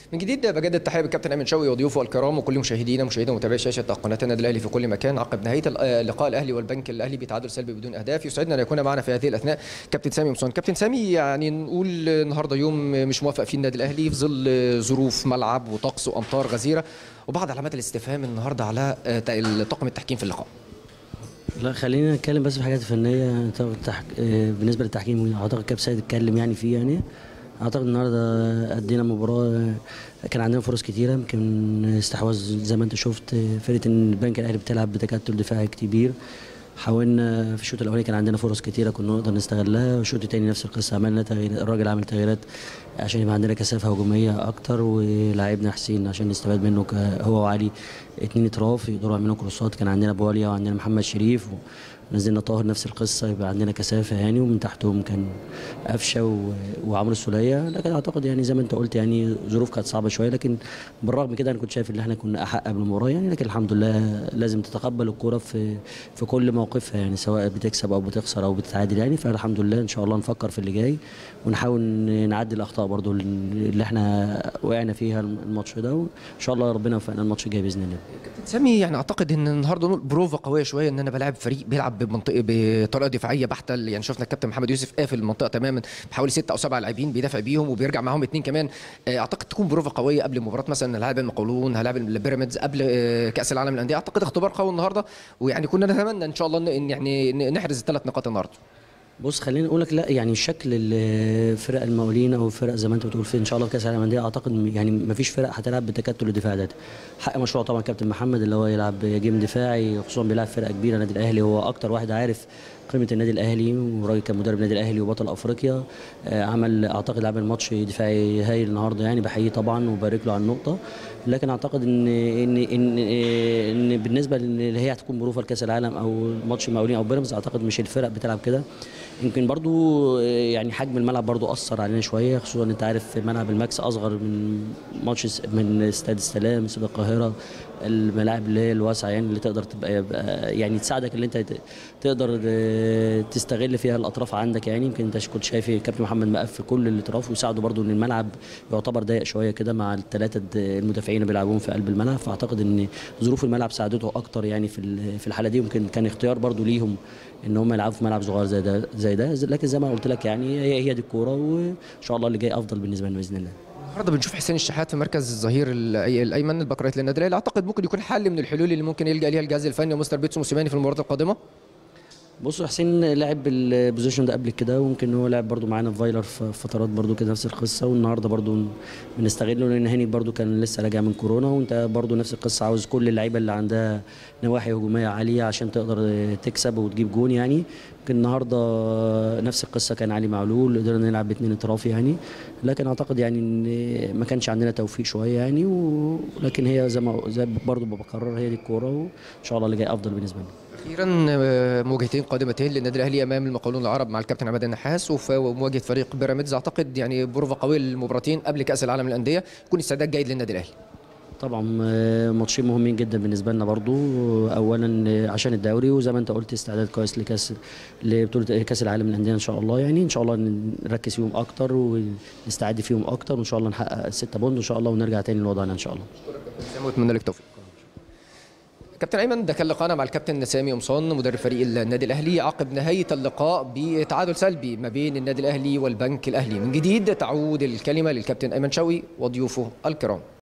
من جديد بجدد التحيه بالكابتن ايمن شوقي وضيوفه الكرام وكل مشاهدينا مشاهدي ومتابعي شاشه قناه النادي الاهلي في كل مكان عقب نهايه لقاء الاهلي والبنك الاهلي بتعادل سلبي بدون اهداف يسعدنا ان يكون معنا في هذه الاثناء كابتن سامي مصون كابتن سامي يعني نقول النهارده يوم مش موافق فيه النادي الاهلي في ظل ظروف ملعب وطقس وامطار غزيره وبعض علامات الاستفهام النهارده على طاقم التحكيم في اللقاء لا خلينا نتكلم بس في الحاجات الفنيه بالنسبه للتحكيم اعتقد كاب سيد اتكلم يعني فيه يعني اعتقد النهارده ادينا مباراه كان عندنا فرص كتيره يمكن استحواذ زي ما انت شفت فرقه البنك الاهلي بتلعب بتكتل دفاعي كبير حاولنا في الشوط الاولاني كان عندنا فرص كتيره كنا نقدر نستغلها والشوط الثاني نفس القصه عملنا تغيير الراجل عمل تغييرات عشان يبقى عندنا كثافه هجوميه اكتر ولاعبنا حسين عشان نستفاد منه هو وعلي اتنين اطراف يقدروا يعملوا كروسات كان عندنا بواليا وعندنا محمد شريف ونزلنا طاهر نفس القصه يبقى عندنا كثافه يعني ومن تحتهم كان قفشه وعمرو السوليه لكن اعتقد يعني زي ما انت قلت يعني ظروف كانت صعبه شويه لكن بالرغم كده انا كنت شايف ان احنا كنا احق قبل المباراه يعني لكن الحمد لله لازم تتقبل الكوره في في كل موقفها يعني سواء بتكسب او بتخسر او بتتعادل يعني فالحمد لله ان شاء الله نفكر في اللي جاي ونحاول نعدي الاخطاء برضو اللي احنا وقعنا فيها الماتش ده وان شاء الله ربنا يوفقنا الماتش الجاي باذن الله كابتن سامي يعني اعتقد ان النهارده بروفا قويه شويه ان انا بلاعب فريق بيلعب بمنطقه بطريقه دفاعيه بحته يعني شفنا الكابتن محمد يوسف قافل المنطقه تماما بحوالي ستة او سبعة لاعبين بيدافع بيهم وبيرجع معاهم اثنين كمان اعتقد تكون بروفا قويه قبل مباراه مثلا هلاعب المقاولون هلاعب البيراميدز قبل كاس العالم للانديه اعتقد اختبار قوي النهارده ويعني كنا نتمنى ان شاء الله ان يعني نحرز الثلاث نقاط النهارده بص خليني اقول لك لا يعني شكل الفرق المقاولين او الفرق زي ما انت بتقول في ان شاء الله في كاس العالم للانديه اعتقد يعني ما فيش فرق هتلعب بتكتل الدفاع ده حق مشروع طبعا كابتن محمد اللي هو يلعب جيم دفاعي خصوصا بيلعب فرقه كبيره النادي الاهلي هو اكتر واحد عارف قيمه النادي الاهلي وراجل كان مدرب النادي الاهلي وبطل افريقيا عمل اعتقد عمل ماتش دفاعي هايل النهارده يعني بحييه طبعا وبارك له على النقطه لكن اعتقد ان ان ان, إن بالنسبه اللي هي هتكون بروفه لكاس العالم او ماتش المقاولين او بيراميدز اعتقد مش الفرق بتلعب كده يمكن برضو يعني حجم الملعب برضو اثر علينا شويه خصوصا انت عارف ملعب الماكس اصغر من ماتش من استاد السلام استاد القاهره الملاعب اللي هي الواسعه يعني اللي تقدر تبقى يعني تساعدك ان انت تقدر تستغل فيها الاطراف عندك يعني يمكن انت كنت شايف كابتن محمد مقفل كل الاطراف ويساعده برضو ان الملعب يعتبر ضيق شويه كده مع الثلاثه المدافعين اللي بيلعبون في قلب الملعب فاعتقد ان ظروف الملعب ساعدته اكتر يعني في في الحاله دي يمكن كان اختيار برضو ليهم ان هم يلعبوا في ملعب صغير زي ده زي ده لكن زي ما قلت لك يعني هي هي دي الكوره وان شاء الله اللي جاي افضل بالنسبه لنا باذن الله النهارده بنشوف حسين الشحات في مركز الظهير الايمن الباك رايت للنادي الاهلي اعتقد ممكن يكون حل من الحلول اللي ممكن يلجا ليها الجهاز الفني ومستر بيتسو موسيماني في المباراه القادمه بصوا حسين لعب البوزيشن ده قبل كده وممكن هو لعب برده معانا في فايلر في فترات برده كده نفس القصه والنهارده برده بنستغله لان هاني برده كان لسه راجع من كورونا وانت برده نفس القصه عاوز كل اللعيبه اللي عندها نواحي هجوميه عاليه عشان تقدر تكسب وتجيب جون يعني يمكن النهارده نفس القصه كان علي معلول قدرنا نلعب باثنين اطراف يعني لكن اعتقد يعني ان ما كانش عندنا توفيق شويه يعني ولكن هي زي ما زي برضه بكرر هي دي الكوره وان شاء الله اللي جاي افضل بالنسبه لنا اخيرا مواجهتين قادمتين للنادي الاهلي امام المقاولون العرب مع الكابتن عماد النحاس ومواجهه فريق بيراميدز اعتقد يعني بروفه قويه للمباراتين قبل كاس العالم للانديه يكون استعداد جيد للنادي الاهلي طبعا ماتشين مهمين جدا بالنسبه لنا برضو اولا عشان الدوري وزي ما انت قلت استعداد كويس لكاس لبطوله كاس العالم للانديه ان شاء الله يعني ان شاء الله نركز فيهم اكتر ونستعد فيهم اكتر وان شاء الله نحقق الستة بوند وان شاء الله ونرجع تاني لوضعنا ان شاء الله اتمنى لك التوفيق كابتن ايمن ده كان لقاءنا مع الكابتن سامي قمصان مدرب فريق النادي الاهلي عقب نهايه اللقاء بتعادل سلبي ما بين النادي الاهلي والبنك الاهلي من جديد تعود الكلمه للكابتن ايمن شوقي وضيوفه الكرام